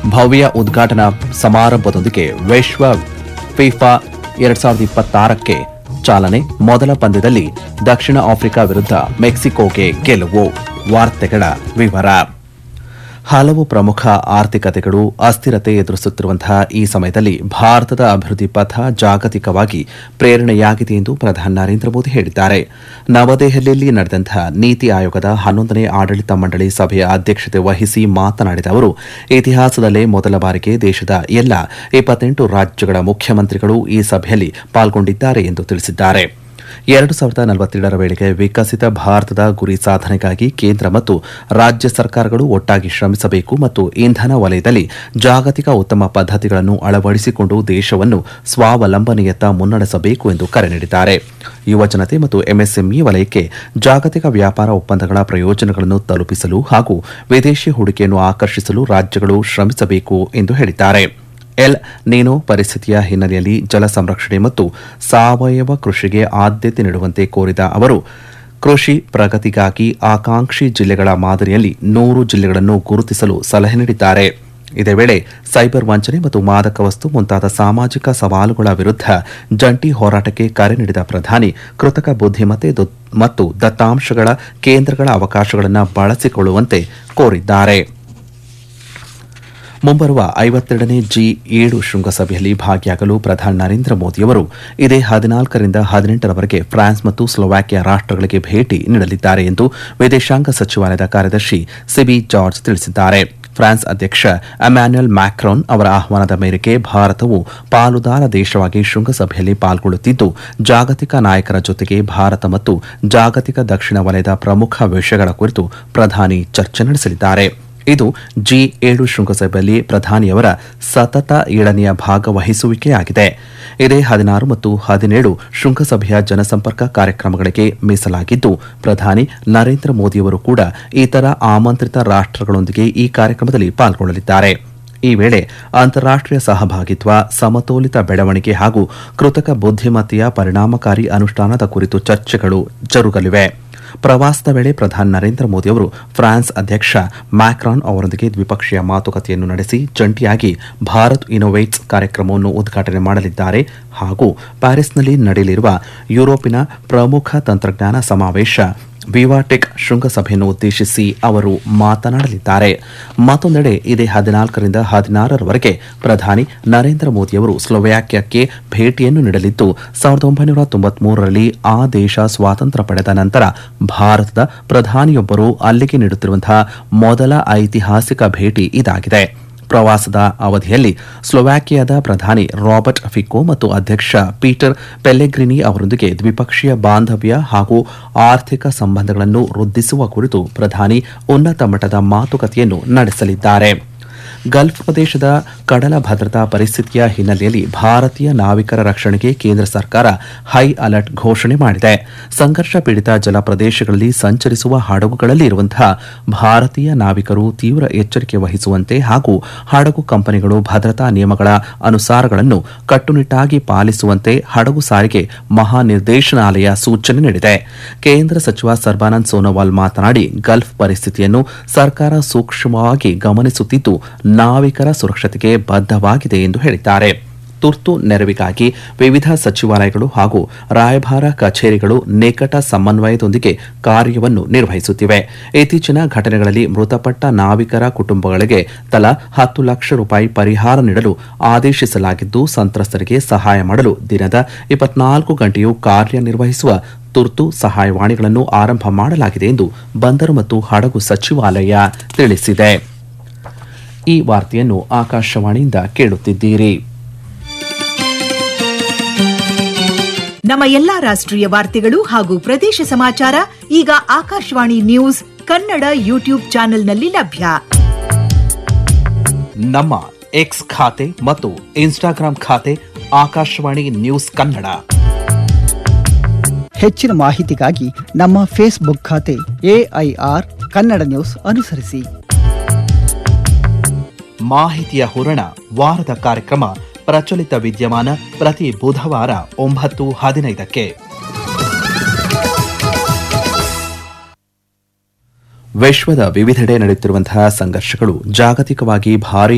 ಭವ್ಯ ಉದ್ಘಾಟನಾ ಸಮಾರಂಭದೊಂದಿಗೆ ವಿಶ್ವ ಫಿಫಾ ಎರಡ್ ಸಾವಿರದ ಇಪ್ಪತ್ತಾರಕ್ಕೆ ಚಾಲನೆ ಮೊದಲ ಪಂದ್ಯದಲ್ಲಿ ದಕ್ಷಿಣ ಆಫ್ರಿಕಾ ವಿರುದ್ಧ ಮೆಕ್ಸಿಕೋಗೆ ಗೆಲುವು ವಾರ್ತೆಗಳ ವಿವರ ಹಲವು ಪ್ರಮುಖ ಆರ್ಥಿಕತೆಗಳು ಅಸ್ಥಿರತೆ ಎದುರಿಸುತ್ತಿರುವಂತಹ ಈ ಸಮಯದಲ್ಲಿ ಭಾರತದ ಅಭಿವೃದ್ಧಿ ಪಥ ಜಾಗತಿಕವಾಗಿ ಪ್ರೇರಣೆಯಾಗಿದೆ ಎಂದು ಪ್ರಧಾನಿ ನರೇಂದ್ರ ಮೋದಿ ಹೇಳಿದ್ದಾರೆ ನವದೆಹಲಿಯಲ್ಲಿ ನಡೆದಂತಹ ನೀತಿ ಆಯೋಗದ ಹನ್ನೊಂದನೇ ಆಡಳಿತ ಮಂಡಳಿ ಸಭೆಯ ಅಧ್ಯಕ್ಷತೆ ವಹಿಸಿ ಮಾತನಾಡಿದ ಅವರು ಇತಿಹಾಸದಲ್ಲೇ ಮೊದಲ ಬಾರಿಗೆ ದೇಶದ ಎಲ್ಲ ಇಪ್ಪತ್ತೆಂಟು ರಾಜ್ಯಗಳ ಮುಖ್ಯಮಂತ್ರಿಗಳು ಈ ಸಭೆಯಲ್ಲಿ ಪಾಲ್ಗೊಂಡಿದ್ದಾರೆ ಎಂದು ತಿಳಿಸಿದ್ದಾರೆ ಎರಡು ಸಾವಿರದ ನಲವತ್ತೇಳರ ವೇಳೆಗೆ ವಿಕಸಿತ ಭಾರತದ ಗುರಿ ಸಾಧನೆಗಾಗಿ ಕೇಂದ್ರ ಮತ್ತು ರಾಜ್ಯ ಸರ್ಕಾರಗಳು ಒಟ್ಟಾಗಿ ಶ್ರಮಿಸಬೇಕು ಮತ್ತು ಇಂಧನ ವಲಯದಲ್ಲಿ ಜಾಗತಿಕ ಉತ್ತಮ ಪದ್ಧತಿಗಳನ್ನು ಅಳವಡಿಸಿಕೊಂಡು ದೇಶವನ್ನು ಸ್ವಾವಲಂಬನೆಯತ್ತ ಮುನ್ನಡೆಸಬೇಕು ಎಂದು ಕರೆ ನೀಡಿದ್ದಾರೆ ಯುವಜನತೆ ಮತ್ತು ಎಂಎಸ್ಎಂಇ ವಲಯಕ್ಕೆ ಜಾಗತಿಕ ವ್ಯಾಪಾರ ಒಪ್ಪಂದಗಳ ಪ್ರಯೋಜನಗಳನ್ನು ತಲುಪಿಸಲು ಹಾಗೂ ವಿದೇಶಿ ಹೂಡಿಕೆಯನ್ನು ಆಕರ್ಷಿಸಲು ರಾಜ್ಯಗಳು ಶ್ರಮಿಸಬೇಕು ಎಂದು ಹೇಳಿದ್ದಾರೆ ಎಲ್ ನೀನೋ ಪರಿಸ್ಥಿತಿಯ ಹಿನ್ನೆಲೆಯಲ್ಲಿ ಜಲ ಸಂರಕ್ಷಣೆ ಮತ್ತು ಸಾವಯವ ಕೃಷಿಗೆ ಆದ್ಯತೆ ನೀಡುವಂತೆ ಕೋರಿದ ಅವರು ಕೃಷಿ ಪ್ರಗತಿಗಾಗಿ ಆಕಾಂಕ್ಷಿ ಜಿಲ್ಲೆಗಳ ಮಾದರಿಯಲ್ಲಿ ನೂರು ಜಿಲ್ಲೆಗಳನ್ನು ಗುರುತಿಸಲು ಸಲಹೆ ನೀಡಿದ್ದಾರೆ ಇದೇ ವೇಳೆ ಸೈಬರ್ ವಂಚನೆ ಮತ್ತು ಮಾದಕ ವಸ್ತು ಮುಂತಾದ ಸಾಮಾಜಿಕ ಸವಾಲುಗಳ ವಿರುದ್ಧ ಜಂಟಿ ಹೋರಾಟಕ್ಕೆ ಕರೆ ನೀಡಿದ ಪ್ರಧಾನಿ ಕೃತಕ ಬುದ್ಧಿಮತ್ತೆ ದು- ಮತ್ತು ದತ್ತಾಂಶಗಳ ಕೇಂದ್ರಗಳ ಅವಕಾಶಗಳನ್ನು ಬಳಸಿಕೊಳ್ಳುವಂತೆ ಕೋರಿದ್ದಾರೆ ಮುಂಬರುವ ಐವತ್ತೆರಡನೇ ಜಿ ಏಳು ಶೃಂಗಸಭೆಯಲ್ಲಿ ಭಾಗಿಯಾಗಲು ಪ್ರಧಾನಿ ನರೇಂದ್ರ ಮೋದಿಯವರು ಇದೇ ಹದಿನಾಲ್ಕರಿಂದ ಹದಿನೆಂಟರವರೆಗೆ ಫ್ರಾನ್ಸ್ ಮತ್ತು ಸ್ಲೋವಾಕಿಯಾ ರಾಷ್ಟಗಳಿಗೆ ಭೇಟಿ ನೀಡಲಿದ್ದಾರೆ ಎಂದು ವಿದೇಶಾಂಗ ಸಚಿವಾಲಯದ ಕಾರ್ಯದರ್ಶಿ ಸಿಬಿ ಜಾರ್ಜ್ ತಿಳಿಸಿದ್ದಾರೆ ಫ್ರಾನ್ಸ್ ಅಧ್ಯಕ್ಷ ಅಮ್ಯಾನ್ಯುಯಲ್ ಮ್ಯಾಕ್ರಾನ್ ಅವರ ಆಹ್ವಾನದ ಮೇರೆಗೆ ಭಾರತವು ಪಾಲುದಾರ ದೇಶವಾಗಿ ಶೃಂಗಸಭೆಯಲ್ಲಿ ಪಾಲ್ಗೊಳ್ಳುತ್ತಿದ್ದು ಜಾಗತಿಕ ನಾಯಕರ ಜೊತೆಗೆ ಭಾರತ ಮತ್ತು ಜಾಗತಿಕ ದಕ್ಷಿಣ ವಲಯದ ಪ್ರಮುಖ ವಿಷಯಗಳ ಕುರಿತು ಪ್ರಧಾನಿ ಚರ್ಚೆ ನಡೆಸಲಿದ್ದಾರೆ ಇದು ಜಿ ಏಳು ಶೃಂಗಸಭೆಯಲ್ಲಿ ಪ್ರಧಾನಿಯವರ ಸತತ ಏಳನೆಯ ಭಾಗವಹಿಸುವಿಕೆಯಾಗಿದೆ ಇದೇ ಹದಿನಾರು ಮತ್ತು ಹದಿನೇಳು ಶೃಂಗಸಭೆಯ ಜನಸಂಪರ್ಕ ಕಾರ್ಯಕ್ರಮಗಳಿಗೆ ಮೀಸಲಾಗಿದ್ದು ಪ್ರಧಾನಿ ನರೇಂದ್ರ ಮೋದಿಯವರು ಕೂಡ ಇತರ ಆಮಂತ್ರಿತ ರಾಷ್ಟಗಳೊಂದಿಗೆ ಈ ಕಾರ್ಯಕ್ರಮದಲ್ಲಿ ಪಾಲ್ಗೊಳ್ಳಲಿದ್ದಾರೆ ಈ ವೇಳೆ ಅಂತಾರಾಷ್ಟೀಯ ಸಹಭಾಗಿತ್ವ ಸಮತೋಲಿತ ಬೆಳವಣಿಗೆ ಹಾಗೂ ಕೃತಕ ಬುದ್ಧಿಮತ್ತೆಯ ಪರಿಣಾಮಕಾರಿ ಅನುಷ್ಠಾನದ ಕುರಿತು ಚರ್ಚೆಗಳು ಜರುಗಲಿವೆ ಪ್ರವಾಸದ ವೇಳೆ ಪ್ರಧಾನಿ ನರೇಂದ್ರ ಮೋದಿ ಅವರು ಫ್ರಾನ್ಸ್ ಅಧ್ಯಕ್ಷ ಮ್ಯಾಕ್ರಾನ್ ಅವರೊಂದಿಗೆ ದ್ವಿಪಕ್ಷೀಯ ಮಾತುಕತೆಯನ್ನು ನಡೆಸಿ ಜಂಟಿಯಾಗಿ ಭಾರತ್ ಇನೋವೇಟ್ಸ್ ಕಾರ್ಯಕ್ರಮವನ್ನು ಉದ್ಘಾಟನೆ ಮಾಡಲಿದ್ದಾರೆ ಹಾಗೂ ಪ್ಯಾರಿಸ್ನಲ್ಲಿ ನಡೆಯಲಿರುವ ಯುರೋಪಿನ ಪ್ರಮುಖ ತಂತ್ರಜ್ಞಾನ ಸಮಾವೇಶ ವಿವಾಟೆಕ್ ಶೃಂಗಸಭೆಯನ್ನು ಉದ್ದೇಶಿಸಿ ಅವರು ಮಾತನಾಡಲಿದ್ದಾರೆ ಮತ್ತೊಂದೆಡೆ ಇದೇ ಹದಿನಾಲ್ಕರಿಂದ ಹದಿನಾರರವರೆಗೆ ಪ್ರಧಾನಿ ನರೇಂದ್ರ ಮೋದಿಯವರು ಸ್ಲೋವ್ಯಾಕಿಯಾಕ್ಕೆ ಭೇಟಿಯನ್ನು ನೀಡಲಿದ್ದು ಸಾವಿರದ ಒಂಬೈನೂರ ತೊಂಬತ್ಮೂರರಲ್ಲಿ ಆ ದೇಶ ಸ್ವಾತಂತ್ರ್ಯ ಪಡೆದ ನಂತರ ಭಾರತದ ಪ್ರಧಾನಿಯೊಬ್ಬರು ಅಲ್ಲಿಗೆ ನೀಡುತ್ತಿರುವಂತಹ ಮೊದಲ ಐತಿಹಾಸಿಕ ಭೇಟಿ ಇದಾಗಿದೆ ಪ್ರವಾಸದ ಅವಧಿಯಲ್ಲಿ ಸ್ಲೋವಾಕಿಯಾದ ಪ್ರಧಾನಿ ರಾಬರ್ಟ್ ಫಿಕೋ ಮತ್ತು ಅಧ್ಯಕ್ಷ ಪೀಟರ್ ಪೆಲ್ಲೆಗ್ರಿನಿ ಅವರೊಂದಿಗೆ ದ್ವಿಪಕ್ಷೀಯ ಬಾಂಧವ್ಯ ಹಾಗೂ ಆರ್ಥಿಕ ಸಂಬಂಧಗಳನ್ನು ವೃದ್ಧಿಸುವ ಕುರಿತು ಪ್ರಧಾನಿ ಉನ್ನತ ಮಟ್ಟದ ಮಾತುಕತೆಯನ್ನು ನಡೆಸಲಿದ್ದಾರೆ ಗಲ್ಫ್ ಪ್ರದೇಶದ ಕಡಲ ಭದ್ರತಾ ಪರಿಸ್ಥಿತಿಯ ಹಿನ್ನೆಲೆಯಲ್ಲಿ ಭಾರತೀಯ ನಾವಿಕರ ರಕ್ಷಣೆಗೆ ಕೇಂದ್ರ ಸರ್ಕಾರ ಹೈ ಅಲರ್ಟ್ ಘೋಷಣೆ ಮಾಡಿದೆ ಸಂಘರ್ಷ ಪೀಡಿತ ಜಲ ಪ್ರದೇಶಗಳಲ್ಲಿ ಸಂಚರಿಸುವ ಹಡಗುಗಳಲ್ಲಿ ಇರುವಂತಹ ಭಾರತೀಯ ನಾವಿಕರು ತೀವ್ರ ಎಚ್ಚರಿಕೆ ವಹಿಸುವಂತೆ ಹಾಗೂ ಹಡಗು ಕಂಪನಿಗಳು ಭದ್ರತಾ ನಿಯಮಗಳ ಅನುಸಾರಗಳನ್ನು ಕಟ್ಟುನಿಟ್ಟಾಗಿ ಪಾಲಿಸುವಂತೆ ಹಡಗು ಸಾರಿಗೆ ಮಹಾನಿರ್ದೇಶನಾಲಯ ಸೂಚನೆ ನೀಡಿದೆ ಕೇಂದ್ರ ಸಚಿವ ಸರ್ಬಾನಂದ್ ಸೋನೋವಾಲ್ ಮಾತನಾಡಿ ಗಲ್ಫ್ ಪರಿಸ್ಥಿತಿಯನ್ನು ಸರ್ಕಾರ ಸೂಕ್ಷ್ಮವಾಗಿ ಗಮನಿಸುತ್ತಿದ್ದು ನಾವಿಕರ ಸುರಕ್ಷತೆಗೆ ಬದ್ಧವಾಗಿದೆ ಎಂದು ಹೇಳಿದ್ದಾರೆ ತುರ್ತು ನೆರವಿಗಾಗಿ ವಿವಿಧ ಸಚಿವಾಲಯಗಳು ಹಾಗೂ ರಾಯಭಾರ ಕಚೇರಿಗಳು ನಿಕಟ ಸಮನ್ವಯದೊಂದಿಗೆ ಕಾರ್ಯವನ್ನು ನಿರ್ವಹಿಸುತ್ತಿವೆ ಇತ್ತೀಚಿನ ಘಟನೆಗಳಲ್ಲಿ ಮೃತಪಟ್ಟ ನಾವಿಕರ ಕುಟುಂಬಗಳಿಗೆ ತಲಾ ಹತ್ತು ಲಕ್ಷ ರೂಪಾಯಿ ಪರಿಹಾರ ನೀಡಲು ಆದೇಶಿಸಲಾಗಿದ್ದು ಸಂತ್ರಸ್ತರಿಗೆ ಸಹಾಯ ಮಾಡಲು ದಿನದ ಇಪ್ಪತ್ನಾಲ್ಕು ಗಂಟೆಯೂ ಕಾರ್ಯನಿರ್ವಹಿಸುವ ತುರ್ತು ಸಹಾಯವಾಣಿಗಳನ್ನು ಆರಂಭ ಮಾಡಲಾಗಿದೆ ಎಂದು ಬಂದರು ಮತ್ತು ಹಡಗು ಸಚಿವಾಲಯ ತಿಳಿಸಿದೆ ಈ ವಾರ್ತೆಯನ್ನು ಆಕಾಶವಾಣಿಯಿಂದ ಕೇಳುತ್ತಿದ್ದೀರಿ ನಮ್ಮ ಎಲ್ಲಾ ರಾಷ್ಟ್ರೀಯ ವಾರ್ತೆಗಳು ಹಾಗೂ ಪ್ರದೇಶ ಸಮಾಚಾರ ಈಗ ಆಕಾಶವಾಣಿ ನ್ಯೂಸ್ ಕನ್ನಡ ಯೂಟ್ಯೂಬ್ ಚಾನೆಲ್ನಲ್ಲಿ ಲಭ್ಯ ನಮ್ಮ ಎಕ್ಸ್ ಖಾತೆ ಮತ್ತು ಇನ್ಸ್ಟಾಗ್ರಾಂ ಖಾತೆ ಆಕಾಶವಾಣಿ ನ್ಯೂಸ್ ಕನ್ನಡ ಹೆಚ್ಚಿನ ಮಾಹಿತಿಗಾಗಿ ನಮ್ಮ ಫೇಸ್ಬುಕ್ ಖಾತೆ ಎಐಆರ್ ಕನ್ನಡ ನ್ಯೂಸ್ ಅನುಸರಿಸಿ ಮಾಹಿತಿಯ ಹೂರಣ ವಾರದ ಕಾರ್ಯಕ್ರಮ ಪ್ರಚಲಿತ ವಿದ್ಯಮಾನ ಪ್ರತಿ ಬುಧವಾರ ಒಂಬತ್ತು ಹದಿನೈದಕ್ಕೆ ವಿಶ್ವದ ವಿವಿಧೆಡೆ ನಡೆಯುತ್ತಿರುವಂತಹ ಸಂಘರ್ಷಗಳು ಜಾಗತಿಕವಾಗಿ ಭಾರೀ